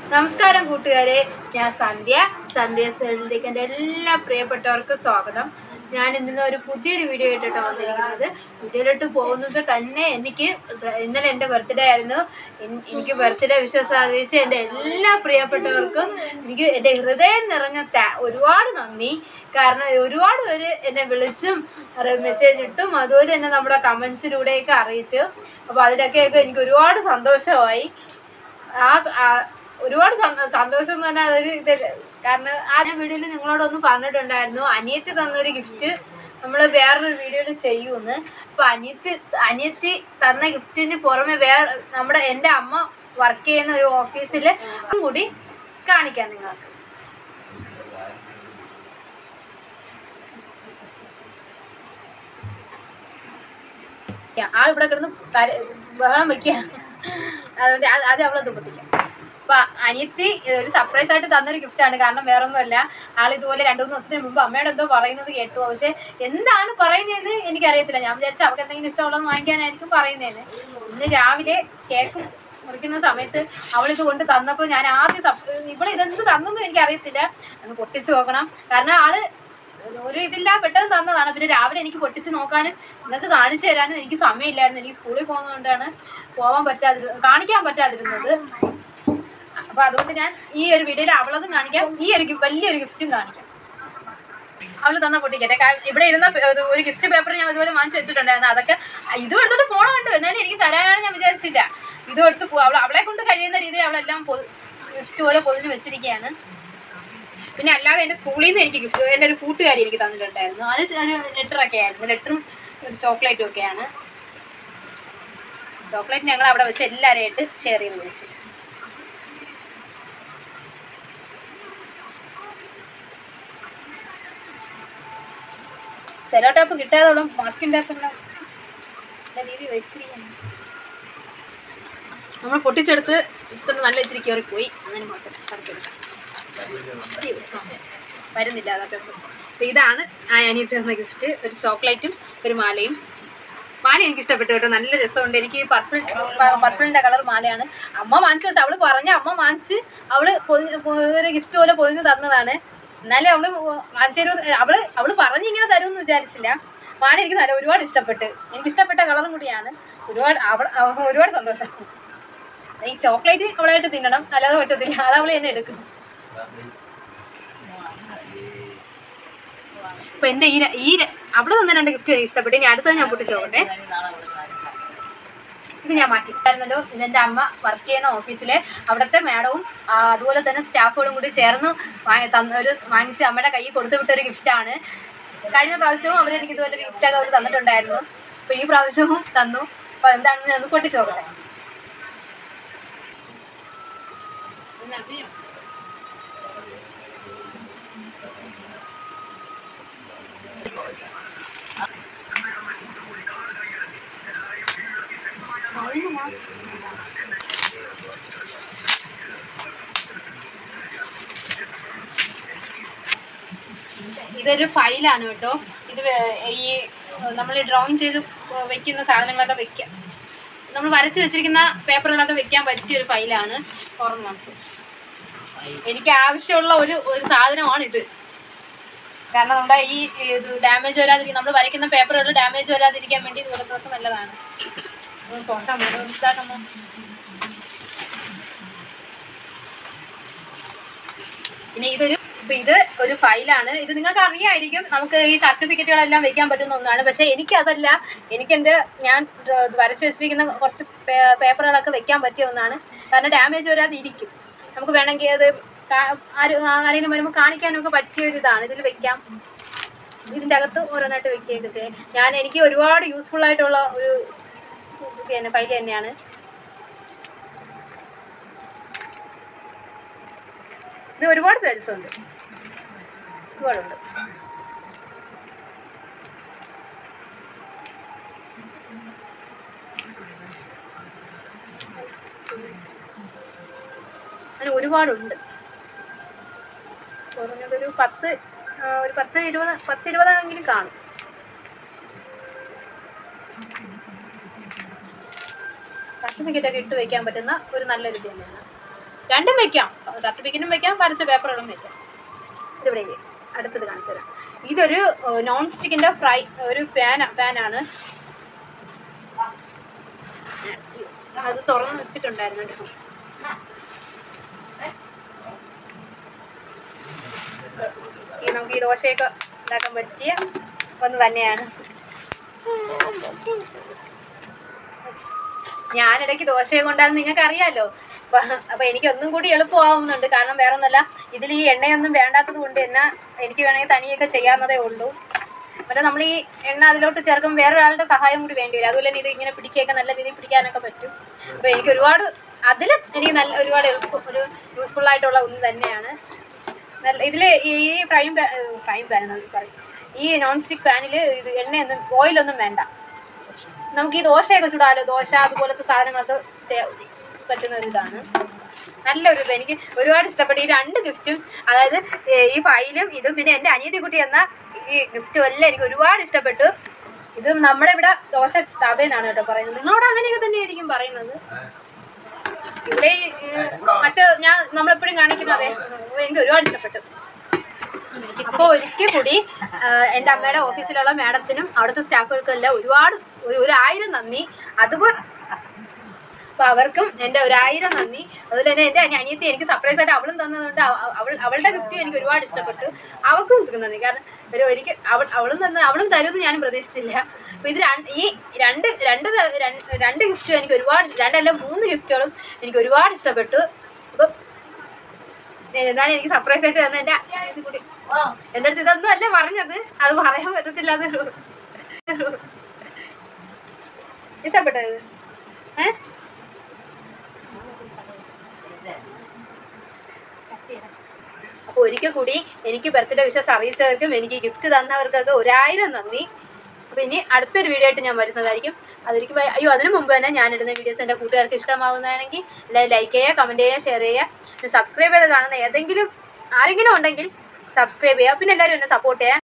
നമസ്കാരം കൂട്ടുകാരെ ഞാൻ സന്ധ്യ സന്ധ്യ സെയിലേക്ക് എൻ്റെ എല്ലാ പ്രിയപ്പെട്ടവർക്കും സ്വാഗതം ഞാൻ ഇന്ന് ഒരു പുതിയൊരു വീഡിയോ ആയിട്ടാണ് വന്നിരിക്കുന്നത് വീഡിയോയിലോട്ട് പോകുന്നത് തന്നെ എനിക്ക് ഇന്നലെ എൻ്റെ ബർത്ത്ഡേ ആയിരുന്നു എൻ- എനിക്ക് ബർത്ത്ഡേ വിശ്വാസം അറിയിച്ച എൻ്റെ എല്ലാ പ്രിയപ്പെട്ടവർക്കും എനിക്ക് എൻ്റെ ഹൃദയം നിറഞ്ഞ താ- ഒരുപാട് നന്ദി കാരണം ഒരുപാട് പേര് എന്നെ വിളിച്ചും മെസ്സേജ് ഇട്ടും അതുപോലെ തന്നെ നമ്മുടെ കമൻസിലൂടെയൊക്കെ അറിയിച്ചു അപ്പോൾ അതിലൊക്കെയൊക്കെ എനിക്ക് ഒരുപാട് സന്തോഷമായി ആ ആ ഒരുപാട് സന്ത- സന്തോഷം എന്ന് പറഞ്ഞാൽ അതൊരു ഇത് കാരണം ആ ഞാൻ വീഡിയോയിൽ നിങ്ങളോടൊന്ന് പറഞ്ഞിട്ടുണ്ടായിരുന്നു അനിയത്തി തന്നൊരു ഗിഫ്റ്റ് നമ്മൾ വേറൊരു വീഡിയോയിൽ ചെയ്യുമെന്ന് അപ്പൊ അനിയത്തി അനിയത്തി തന്ന ഗിഫ്റ്റിന് പുറമെ വേറെ നമ്മുടെ എൻ്റെ അമ്മ വർക്ക് ചെയ്യുന്ന ഒരു ഓഫീസിൽ അതും കൂടി കാണിക്കാം നിങ്ങൾക്ക് ആ ഇവിടെ കിടന്ന് കര- ബഹളം വെക്കുക അതുകൊണ്ട് അത് അത് അവളത് പൊട്ടിക്കാം അപ്പൊ അനിയത്തി ഒരു സർപ്രൈസ് ആയിട്ട് തന്നൊരു gift ആണ് കാരണം വേറെ ഒന്നുമല്ല ആൾ ഇതുപോലെ രണ്ടു മൂന്ന് ദിവസത്തിന് മുമ്പ് അമ്മയോട് എന്തോ പറയുന്നത് കേട്ടു പക്ഷെ എന്താണ് പറയുന്നതെന്ന് എനിക്കറിയത്തില്ല ഞാൻ വിചാരിച്ച അവൾക്ക് എന്തെങ്കിലും ഇഷ്ടമുള്ളത് വാങ്ങിക്കാനായിരിക്കും പറയുന്നതെന്ന് ഇന്ന് രാവിലെ കേക്ക് മുറിക്കുന്ന സമയത്ത് അവൾ ഇത് കൊണ്ട് തന്നപ്പോൾ ഞാൻ ആദ്യം സപ്പ് ഇവിടെ ഇതെന്ത് തന്നെന്നും എനിക്കറിയത്തില്ല ഒന്ന് പൊട്ടിച്ചു നോക്കണം കാരണം ആള് ഒരു ഇതില്ല പെട്ടെന്ന് തന്നതാണ് പിന്നെ രാവിലെ എനിക്ക് പൊട്ടിച്ച് നോക്കാനും നിങ്ങൾക്ക് കാണിച്ചു തരാനും എനിക്ക് സമയമില്ലായിരുന്നു എനിക്ക് സ്കൂളിൽ പോകുന്നതുകൊണ്ടാണ് പോകാൻ പറ്റാതിരു കാണിക്കാൻ പറ്റാതിരുന്നത് അപ്പൊ അതുകൊണ്ട് ഞാൻ ഈ ഒരു വീഡിയോയിൽ അവളതും കാണിക്കാം ഈ ഒരു ഗി- വലിയൊരു ഗിഫ്റ്റും കാണിക്കാം അവള് തന്ന പൊട്ടിക്കട്ടെ കാരണം ഇവിടെ ഇരുന്ന പ- ഇത് ഒരു ഗിഫ്റ്റ് പേപ്പർ ഞാൻ ഇതുപോലെ വാങ്ങിച്ചു വെച്ചിട്ടുണ്ടായിരുന്നു അതൊക്കെ ഇതും എടുത്തോട്ട് പോണമുണ്ട് എന്നാലും എനിക്ക് തരാനാണ് ഞാൻ വിചാരിച്ചില്ല ഇതും എടുത്ത് പോ- അവൾ അവളെ കൊണ്ട് കഴിയുന്ന രീതിയിൽ അവളെല്ലാം ഗിഫ്റ്റ് പോലെ പൊതിഞ്ഞ് വെച്ചിരിക്കുകയാണ് പിന്നെ അല്ലാതെ എൻ്റെ സ്കൂളിൽ നിന്ന് എനിക്ക് ഗിഫ്റ്റ് എൻ്റെ ഒരു കൂട്ടുകാരി എനിക്ക് തന്നിട്ടുണ്ടായിരുന്നു അത് ചെ- ഒരു ലെറ്ററൊക്കെ ആയിരുന്നു ലെറ്ററും ഒരു ചോക്ലേറ്റും ഒക്കെയാണ് ചോക്ലേറ്റ് ഞങ്ങൾ അവിടെ വെച്ച് എല്ലാവരെയായിട്ട് ഷെയർ ചെയ്ത് വിളിച്ചു സെലോ ടാപ്പ് കിട്ടാതോളം മാസ്കിൻ ടാപ്പ് എല്ലാം വെച്ച് നല്ല രീതിയിൽ വെച്ചിരിക്കുന്നു നമ്മൾ പൊട്ടിച്ചെടുത്ത് ഇപ്പം നല്ല ഇത്തിരി കയറി പോയി അങ്ങനെ മാത്രം കറക്കെടുക്കാം വരുന്നില്ല അതാ പേപ്പർ അപ്പോൾ ഇതാണ് ആ അനിയത്തി തന്ന ഗിഫ്റ്റ് ഒരു ചോക്ലേറ്റും ഒരു മാലയും മാല എനിക്ക് ഇഷ്ടപ്പെട്ടു കേട്ടോ നല്ല രസമുണ്ട് എനിക്ക് പർപ്പിൾ പർപ്പിളിൻ്റെ കളർ മാലയാണ് അമ്മ വാങ്ങിച്ചു കേട്ടോ അവള് പറഞ്ഞ അമ്മ വാങ്ങിച്ച് അവള് പൊതി- പൊ- ഒരു ഗിഫ്റ്റ് പോലെ പൊതിഞ്ഞ് തന്നതാണ് എന്നാലും അവള് വാങ്ങിച്ചു തരും അവള് അവള് പറഞ്ഞ് ഇങ്ങനെ തരുമെന്ന് വിചാരിച്ചില്ല മാല എനിക്ക് നല്ല ഒരുപാട് ഇഷ്ടപ്പെട്ട് എനിക്ക് ഇഷ്ടപ്പെട്ട കളറും കൂടിയാണ് ഒരുപാട് അവൾ അവ- ഒരുപാട് സന്തോഷം ഈ ചോക്ലേറ്റ് അവളായിട്ട് തിന്നണം അല്ലാതെ പറ്റത്തില്ല അത് അവള് തന്നെ എടുക്കും അപ്പൊ എന്റെ ഈ ര- ഈ ര- അവള് തന്ന രണ്ട് ഗിഫ്റ്റ് എനിക്ക് ഇഷ്ടപ്പെട്ടു ഇനി അടുത്തത് ഞാൻ പൊട്ടിച്ചോട്ടെ ഇത് ഞാൻ മാറ്റി ആയിരുന്നല്ലോ ഇതെന്റെ അമ്മ വർക്ക് ചെയ്യുന്ന ഓഫീസിലെ അവിടുത്തെ മാഡവും ആ, അതുപോലെ തന്നെ സ്റ്റാഫുകളും കൂടി ചേർന്ന് വാങ്ങി തന്ന ഒരു വാങ്ങിച്ച് അമ്മയുടെ കയ്യിൽ കൊടുത്തു വിട്ട ഒരു ഗിഫ്റ്റാണ് കഴിഞ്ഞ പ്രാവശ്യവും അവർ എനിക്ക് ഇതുപോലെ ഒരു ഗിഫ്റ്റൊക്കെ അവർ തന്നിട്ടുണ്ടായിരുന്നു അപ്പൊ ഈ പ്രാവശ്യവും തന്നു അപ്പൊ എന്താണെന്ന് ഞാൻ ഒന്ന് പൊട്ടിച്ചു നോക്കട്ടെ ഇതൊരു ഫയലാണ് കേട്ടോ ഇത് വേ- ഈ നമ്മൾ ഡ്രോയിങ് ചെയ്ത് വെക്കുന്ന സാധനങ്ങളൊക്കെ വെക്കാം നമ്മൾ വരച്ച് വെച്ചിരിക്കുന്ന പേപ്പറുകളൊക്കെ വെക്കാൻ പറ്റിയ ഒരു ഫയലാണ് ഓർമ്മ വാങ്ങിച്ചത് എനിക്ക് ആവശ്യമുള്ള ഒരു ഒരു സാധനമാണിത് കാരണം നമ്മുടെ ഈ ഇത് ഡാമേജ് വരാതിരിക്കും നമ്മൾ വരയ്ക്കുന്ന പേപ്പറുകൾ ഡാമേജ് വരാതിരിക്കാൻ വേണ്ടി ഇതുപോലത്തെ നല്ലതാണ് ഇത് തൊട്ടാ മതി. ഇത് ഇതാക്കുമ്പോ. പിന്നെ ഇതൊരു ഇപ്പൊ ഇത് ഒരു ഫയലാണ് ഇത് നിങ്ങൾക്ക് അറിയായിരിക്കും നമുക്ക് ഈ സർട്ടിഫിക്കറ്റുകളെല്ലാം വെക്കാൻ പറ്റുന്ന ഒന്നാണ് പക്ഷെ എനിക്ക് അതല്ല എനിക്ക് എൻ്റെ ഞാൻ ഡ്ര- ഇത് വരച്ച് വെച്ചിരിക്കുന്ന കുറച്ച് പേ- പേപ്പറുകളൊക്കെ വെക്കാൻ പറ്റിയ ഒന്നാണ് കാരണം ഡാമേജ് വരാതെ ഇരിക്കും നമുക്ക് വേണമെങ്കിൽ അത് കാ- ആര് ആരെങ്കിലും വരുമ്പോൾ കാണിക്കാനൊക്കെ പറ്റിയ ഒരു ഇതാണ് ഇതിൽ വെക്കാം ഇതിൻ്റെ അകത്ത് ഓരോന്നായിട്ട് വെക്കുകയൊക്കെ ചെയ്യാം ഞാൻ എനിക്ക് ഒരുപാട് യൂസ്ഫുൾ ആയിട്ടുള്ള ഒരു ഇത് തന്നെ ഫയൽ തന്നെയാണ് ഇത് ഒരുപാട് പേജസ് ഉണ്ട് ഒരുപാടുണ്ട് അങ്ങനെ ഒരുപാടുണ്ട് കുറഞ്ഞതൊരു പത്ത് ആ, ഒരു പത്ത് ഇരുപത് പത്ത് ഇരുപതെങ്കിലും കാണും സർട്ടിഫിക്കറ്റ് ഒക്കെ ഇട്ട് വെക്കാൻ പറ്റുന്ന ഒരു നല്ലൊരു ഇത് തന്നെയാണ് രണ്ടും വെക്കാം സർട്ടിഫിക്കറ്റും വെക്കാം പരസ്യ പേപ്പറുകളും വെക്കാം ഇതിവിടെ ഇല്ലേ. അടുത്തത് കാണിച്ചു തരാം ഇതൊരു നോൺ സ്റ്റിക്കിന്റെ ഫ്രൈ ഒരു പാൻ പാനാണ് അത് തുറന്ന് വെച്ചിട്ടുണ്ടായിരുന്നു കേട്ടോ. ഈ നമുക്ക് ഈ ദോശയൊക്കെ ഉണ്ടാക്കാൻ പറ്റിയ ഒന്ന് തന്നെയാണ് ഞാനിടയ്ക്ക് ദോശയെ കൊണ്ടാന്ന് നിങ്ങൾക്ക് അറിയാലോ അപ്പൊ അപ്പൊ എനിക്ക് ഒന്നും കൂടി എളുപ്പമാവുന്നുണ്ട് കാരണം വേറെ ഒന്നല്ല ഇതിൽ ഈ എണ്ണയൊന്നും വേണ്ടാത്തത് കൊണ്ട് തന്നെ എനിക്ക് വേണമെങ്കിൽ തനിയൊക്കെ ചെയ്യാവുന്നതേ ഉള്ളൂ മറ്റേ നമ്മൾ ഈ എണ്ണ അതിലോട്ട് ചേർക്കുമ്പോൾ വേറൊരാളുടെ സഹായം കൂടി വേണ്ടി വരും അതുപോലെ തന്നെ ഇത് ഇങ്ങനെ പിടിക്കുകയൊക്കെ നല്ല രീതിയിൽ പിടിക്കാനൊക്കെ പറ്റും അപ്പോൾ എനിക്ക് ഒരുപാട് അതിലും എനിക്ക് നല്ല ഒരുപാട് എളുപ്പം ഒരു യൂസ്ഫുൾ ആയിട്ടുള്ള ഒന്ന് തന്നെയാണ് നല്ല ഇതിൽ ഈ fry pan fry pan sorry ഈ നോൺ സ്റ്റിക്ക് പാനിൽ ഇത് എണ്ണയൊന്നും ഓയിലൊന്നും വേണ്ട നമുക്ക് ഈ ദോശയൊക്കെ ചുടാലോ ദോശ അതുപോലത്തെ സാധനങ്ങളൊക്കെ ചെയ്യാൻ പറ്റുന്ന ഒരു ഇതാണ് നല്ലൊരു ഇത് എനിക്ക് ഒരുപാട് ഇഷ്ടപ്പെട്ടു ഈ രണ്ട് ഗിഫ്റ്റും അതായത് ഏ, ഈ ഫയലും ഇതും പിന്നെ എൻ്റെ അനിയത്തി കുട്ടി എന്ന ഈ ഗിഫ്റ്റും എല്ലാം എനിക്ക് ഒരുപാട് ഇഷ്ടപ്പെട്ടു ഇത് നമ്മുടെ ഇവിടെ ദോശ തവേന്നാണ് കേട്ടോ പറയുന്നത് നിങ്ങളോട് അങ്ങനെയൊക്കെ തന്നെയായിരിക്കും പറയുന്നത് ഇവിടെ ഈ, ഈ, മറ്റ് ഞാൻ നമ്മളെപ്പോഴും കാണിക്കുന്നത് എനിക്ക് ഒരുപാട് ഇഷ്ടപ്പെട്ടു അപ്പോൾ ഒരിക്കൽ കൂടി ആ, എൻ്റെ അമ്മയുടെ ഓഫീസിലുള്ള മാഡത്തിനും അവിടുത്തെ സ്റ്റാഫുകൾക്കും എല്ലാം ഒരുപാട് ഒരു ഒരു ആയിരം നന്ദി അതുപോലെ അപ്പോൾ അവർക്കും എൻ്റെ ഒരായിരം നന്ദി അതുപോലെ തന്നെ എൻ്റെ അനി- അനിയത്തി എനിക്ക് സർപ്രൈസ് ആയിട്ട് അവളും തന്നതുകൊണ്ട് അവ- അവൾ അവളുടെ ഗിഫ്റ്റും എനിക്ക് ഒരുപാട് ഇഷ്ടപ്പെട്ടു അവൾക്കും എനിക്ക് നന്ദി കാരണം ഒരു ഒരിക്കൽ അവൾ അവളും തന്ന അവളും തരുമെന്ന് ഞാൻ പ്രതീക്ഷിച്ചില്ല അപ്പോൾ ഇത് രണ്ട് ഈ രണ്ട് രണ്ട് ത- രണ്ട് രണ്ട് ഗിഫ്റ്റും എനിക്ക് ഒരുപാട് രണ്ടല്ല മൂന്ന് ഗിഫ്റ്റുകളും എനിക്ക് ഒരുപാട് ഇഷ്ടപ്പെട്ടു അപ്പം എന്നാലും എനിക്ക് സർപ്രൈസ് ആയിട്ട് തന്നെ എൻ്റെ അനിയത്തി കൂടി എൻ്റെ അടുത്ത് ഇതൊന്നും അല്ല പറഞ്ഞത് അത് പറയാൻ പറ്റത്തില്ല അത് ഇഷ്ടപ്പെട്ടത് ഏ അപ്പോൾ ഒരിക്കൽ കൂടി എനിക്ക് ബർത്ത്ഡേ വിഷസ് അറിയിച്ചവർക്കും എനിക്ക് ഗിഫ്റ്റ് തന്നവർക്കൊക്കെ ഒരായിരം നന്ദി അപ്പോൾ ഇനി അടുത്തൊരു വീഡിയോ ആയിട്ട് ഞാൻ വരുന്നതായിരിക്കും അതൊരിക്കും അയ്യോ അതിനു മുമ്പ് തന്നെ ഞാൻ ഇടുന്ന വീഡിയോസ് എൻ്റെ കൂട്ടുകാർക്ക് ഇഷ്ടമാവുന്നതാണെങ്കിൽ എല്ലാവരും ലൈക്ക് ചെയ്യുക കമൻറ്റ് ചെയ്യുക ഷെയർ ചെയ്യുക സബ്സ്ക്രൈബ് ചെയ്ത് കാണുന്ന ഏതെങ്കിലും ആരെങ്കിലും ഉണ്ടെങ്കിൽ സബ്സ്ക്രൈബ് ചെയ്യുക പിന്നെ എല്ലാവരും എന്നെ സപ്പോർട്ട് ചെയ്യുക